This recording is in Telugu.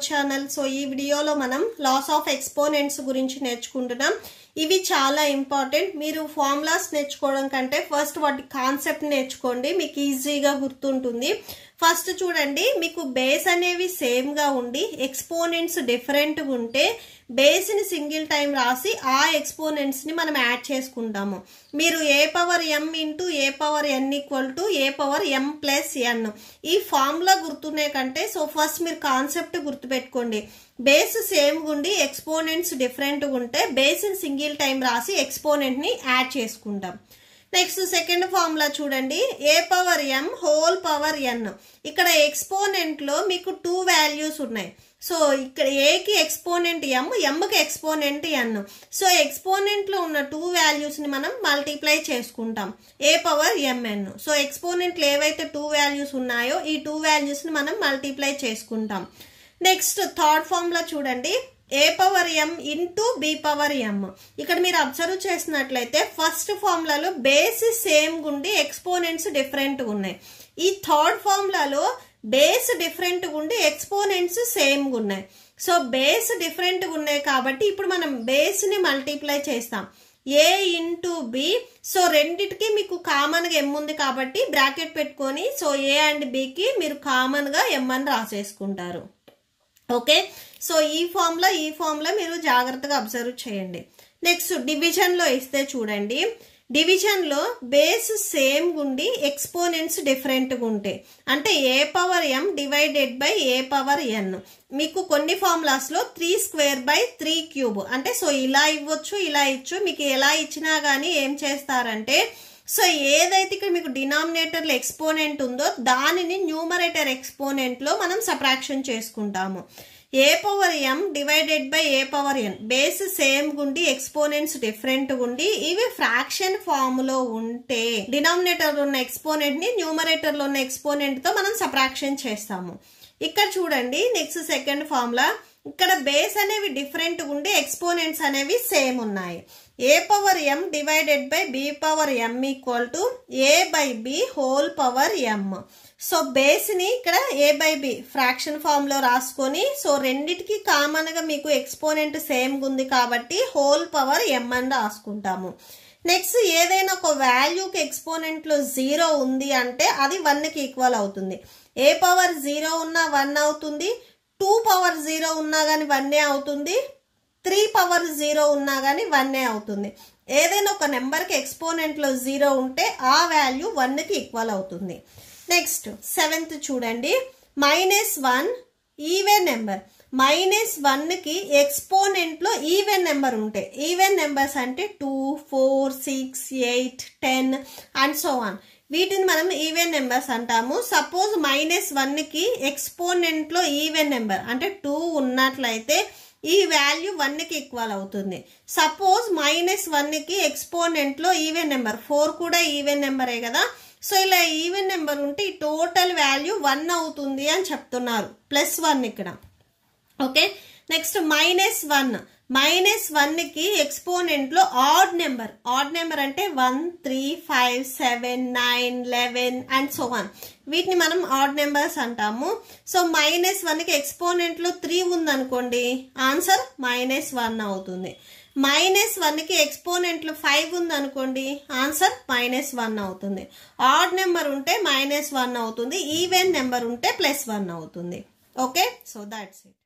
అవర్ ఛానల్ సో ఈ వీడియోలో మనం లాస్ ఆఫ్ ఎక్స్పోనెంట్స్ గురించి నేర్చుకుంటున్నాం ఇవి చాలా ఇంపార్టెంట్ మీరు ఫార్ములాస్ నేర్చుకోవడం కంటే ఫస్ట్ వాటి కాన్సెప్ట్ నేర్చుకోండి మీకు ఈజీగా గుర్తుంటుంది ఫస్ట్ చూడండి మీకు బేస్ అనేవి సేమ్గా ఉండి ఎక్స్పోనెంట్స్ డిఫరెంట్గా ఉంటే బేస్ని సింగిల్ టైం రాసి ఆ ఎక్స్పోనెంట్స్ని మనం యాడ్ చేసుకుంటాము మీరు A power M into A power N equal to A power M plus N ఈ ఫార్ములా గుర్తునే కంటే సో ఫస్ట్ మీరు కాన్సెప్ట్ గుర్తుపెట్టుకోండి బేస్ సేమ్ ఉండి ఎక్స్పోనెంట్స్ డిఫరెంట్గా ఉంటే బేస్ని సింగిల్ టైం రాసి ఎక్స్పోనెంట్ని యాడ్ చేసుకుంటాం నెక్స్ట్ సెకండ్ ఫార్ములా చూడండి A power M whole power N ఇక్కడ ఎక్స్పోనెంట్ లో మీకు టూ వాల్యూస్ ఉన్నాయి సో ఇక్కడ ఏకి ఎక్స్పోనెంట్ ఎం ఎంకి ఎక్స్పోనెంట్ ఎన్ సో ఎక్స్పోనెంట్ లో ఉన్న టూ వాల్యూస్ ని మనం మల్టిప్లై చేసుకుంటాం ఏ పవర్ ఎంఎన్ సో ఎక్స్పోనెంట్లు ఏవైతే టూ వాల్యూస్ ఉన్నాయో ఈ టూ వాల్యూస్ ని మనం మల్టిప్లై చేసుకుంటాం నెక్స్ట్ థర్డ్ ఫార్ములా చూడండి A power M into B power M ఇక్కడ మీరు అబ్జర్వ్ చేసినట్లయితే ఫస్ట్ ఫార్ములాలో బేస్ సేమ్ గుండి ఎక్స్పోనెంట్స్ డిఫరెంట్గా ఉన్నాయి ఈ థర్డ్ ఫార్ములాలో బేస్ డిఫరెంట్గా ఉండి ఎక్స్పోనెంట్స్ సేమ్గా ఉన్నాయి సో బేస్ డిఫరెంట్గా ఉన్నాయి కాబట్టి ఇప్పుడు మనం బేస్ని మల్టిప్లై చేస్తాం ఏ ఇంటూ బి సో రెండిటికి మీకు కామన్గా ఎమ్ ఉంది కాబట్టి బ్రాకెట్ పెట్టుకొని సో ఏ అండ్ బికి మీరు కామన్గా ఎమ్ అని రాసేసుకుంటారు ఓకే సో ఈ ఫామ్లో ఈ ఫామ్లో మీరు జాగ్రత్తగా అబ్జర్వ్ చేయండి నెక్స్ట్ డివిజన్లో ఇస్తే చూడండి డివిజన్లో బేస్ సేమ్ గుండి ఎక్స్పోనెంట్స్ డిఫరెంట్గా ఉంటాయి అంటే A power M divided by A power N మీకు కొన్ని ఫార్ములాస్లో three square by three cube అంటే సో ఇలా ఇవ్వచ్చు ఇలా ఇచ్చు మీకు ఎలా ఇచ్చినా కానీ ఏం చేస్తారంటే సో ఏదైతే ఇక్కడ మీకు డినామినేటర్లో ఎక్స్పోనెంట్ ఉందో దానిని న్యూమరేటర్ ఎక్స్పోనెంట్లో మనం సప్రాక్షన్ చేసుకుంటాము A power M divided by A power N base same గుండి ఎక్స్పోనెంట్స్ డిఫరెంట్ గుండి ఇవి ఫ్రాక్షన్ ఫామ్ లో ఉంటే డినామినేటర్ లో ఉన్న ఎక్స్పోనెంట్ ని న్యూమరేటర్ లో ఉన్న ఎక్స్పోనెంట్ తో మనం సప్రాక్షన్ చేస్తాము ఇక్కడ చూడండి నెక్స్ట్ సెకండ్ ఫార్ములా ఇక్కడ బేస్ అనేవి డిఫరెంట్ ఉండి ఎక్స్పోనెంట్స్ అనేవి సేమ్ ఉన్నాయి A power M divided by B power M equal to A by B whole power M so బేస్ని ఇక్కడ ఏ బై బి ఫ్రాక్షన్ ఫామ్లో రాసుకొని సో రెండిటికి కామన్గా మీకు ఎక్స్పోనెంట్ సేమ్ ఉంది కాబట్టి హోల్ పవర్ ఎం అని రాసుకుంటాము నెక్స్ట్ ఏదైనా ఒక వాల్యూకి ఎక్స్పోనెంట్లో జీరో ఉంది అంటే అది వన్కి ఈక్వల్ అవుతుంది ఏ పవర్ జీరో ఉన్నా వన్ అవుతుంది టూ పవర్ జీరో ఉన్నా కానీ వన్నే అవుతుంది త్రీ పవర్ జీరో ఉన్నా కానీ వన్నే అవుతుంది ఏదైనా ఒక నెంబర్కి ఎక్స్పోనెంట్లో జీరో ఉంటే ఆ వాల్యూ వన్కి ఈక్వల్ అవుతుంది నెక్స్ట్ సెవెంత్ చూడండి minus one even number minus వన్కి ఎక్స్పోనెంట్లో ఈవెన్ నెంబర్ ఉంటాయి ఈవెన్ నెంబర్స్ అంటే two four six eight ten and so on వీటిని మనం ఈవెన్ నెంబర్స్ అంటాము సపోజ్ మైనస్ వన్కి ఎక్స్పోనెంట్లో ఈవెన్ నెంబర్ అంటే టూ ఉన్నట్లయితే ఈ వాల్యూ వన్కి ఈక్వల్ అవుతుంది సపోజ్ మైనస్ వన్కి ఎక్స్పోనెంట్లో ఈవెన్ నెంబర్ ఫోర్ కూడా ఈవెన్ నెంబరే కదా సో ఇలా ఈవెన్ నెంబర్ ఉంటే ఈ టోటల్ వాల్యూ వన్ అవుతుంది అని చెప్తున్నారు ప్లస్ వన్ ఇక్కడ okay next minus one minus వన్కి ఎక్స్పోనెంట్లో ఆడ్ నెంబర్ ఆడ్ నెంబర్ అంటే one three five seven nine eleven and so on వీటిని మనం ఆడ్ నెంబర్స్ అంటాము సో మైనస్ వన్కి ఎక్స్పోనెంట్లో త్రీ ఉందనుకోండి ఆన్సర్ మైనస్ వన్ అవుతుంది మైనస్ వన్కి ఎక్స్పోనెంట్లు ఫైవ్ ఉందనుకోండి ఆన్సర్ మైనస్ వన్ అవుతుంది ఆడ్ నెంబర్ ఉంటే మైనస్ వన్ అవుతుంది ఈవెన్ నెంబర్ ఉంటే ప్లస్ వన్ అవుతుంది ఓకే సో దాట్స్ ఇట్